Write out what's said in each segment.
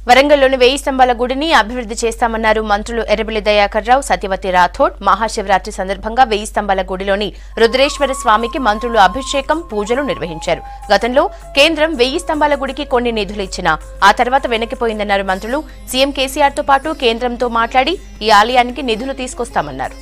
వరంగల్లోని వేయి స్తంభాల గుడిని అభివృద్ధి చేస్తామన్నారు మంత్రులు ఎర్రబెల్లి దయాకర్ రావు సత్యవతి రాథోడ్ మహాశివరాత్రి సందర్భంగా వేయి స్తంభాల గుడిలోని రుద్రేశ్వర స్వామికి మంత్రులు అభిషేకం పూజలు నిర్వహించారు గతంలో కేంద్రం వెయ్యి స్తంభాల గుడికి కొన్ని నిధులు ఇచ్చినా ఆ తర్వాత వెనక్కిపోయిందన్నారు మంత్రులు సీఎం కేసీఆర్ తో పాటు కేంద్రంతో మాట్లాడి ఈ ఆలయానికి నిధులు తీసుకొస్తామన్నారు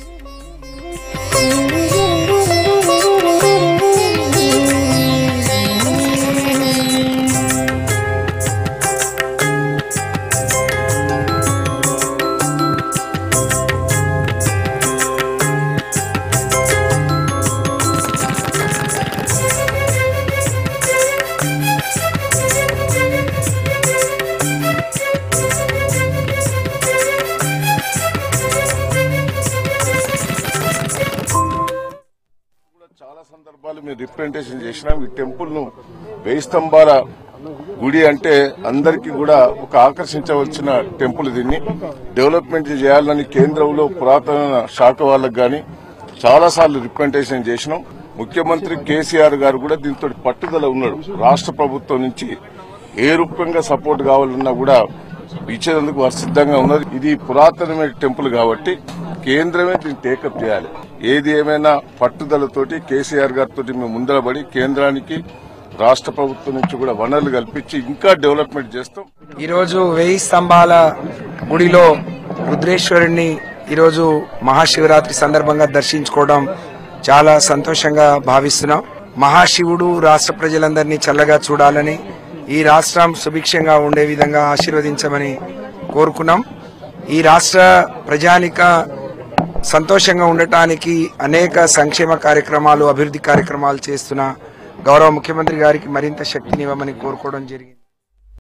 కూడా చాలా సందర్భాలు మేము రిప్రజెంటేషన్ చేసినాం ఈ టెంపుల్ ను వెయ్యి స్తంభాల గుడి అంటే అందరికీ కూడా ఒక ఆకర్షించవలసిన టెంపుల్ దీన్ని డెవలప్మెంట్ చేయాలని కేంద్రంలో పురాతన శాఖ వాళ్ళకు గాని చాలా సార్లు రిప్రజెంటేషన్ చేసినాం ముఖ్యమంత్రి కేసీఆర్ గారు కూడా దీంతో పట్టుదల ఉన్నాడు రాష్ట్ర ప్రభుత్వం నుంచి ఏ రూపంగా సపోర్ట్ కావాలన్నా కూడా ఇచ్చేందుకు వారు సిద్ధంగా ఉన్నారు ఇది పురాతనమైన టెంపుల్ కాబట్టి కేంద్రమే దీన్ని టేకప్ చేయాలి ఏది ఏమైనా పట్టుదలతోటి కేసీఆర్ గారితో మేము ముందరబడి కేంద్రానికి రాష్ట్ర ప్రభుత్వం నుంచి కూడా వనరులు కల్పించి ఇంకా డెవలప్మెంట్ చేస్తాం ఈరోజు వెయ్యి స్తంభాల గుడిలో రుద్రేశ్వరుణ్ణి ఈరోజు మహాశివరాత్రి సందర్భంగా దర్శించుకోవడం చాలా సంతోషంగా భావిస్తున్నాం మహాశివుడు రాష్ట్ర ప్రజలందరినీ చల్లగా చూడాలని ఈ రాష్ట్రం సుభిక్షంగా ఉండే విధంగా ఆశీర్వదించమని కోరుకున్నాం ఈ రాష్ట్ర ప్రజానిక సంతోషంగా ఉండటానికి అనేక సంక్షేమ కార్యక్రమాలు అభివృద్ధి కార్యక్రమాలు చేస్తున్న గౌరవ ముఖ్యమంత్రి గారికి మరింత శక్తినివ్వమని కోరుకోవడం జరిగింది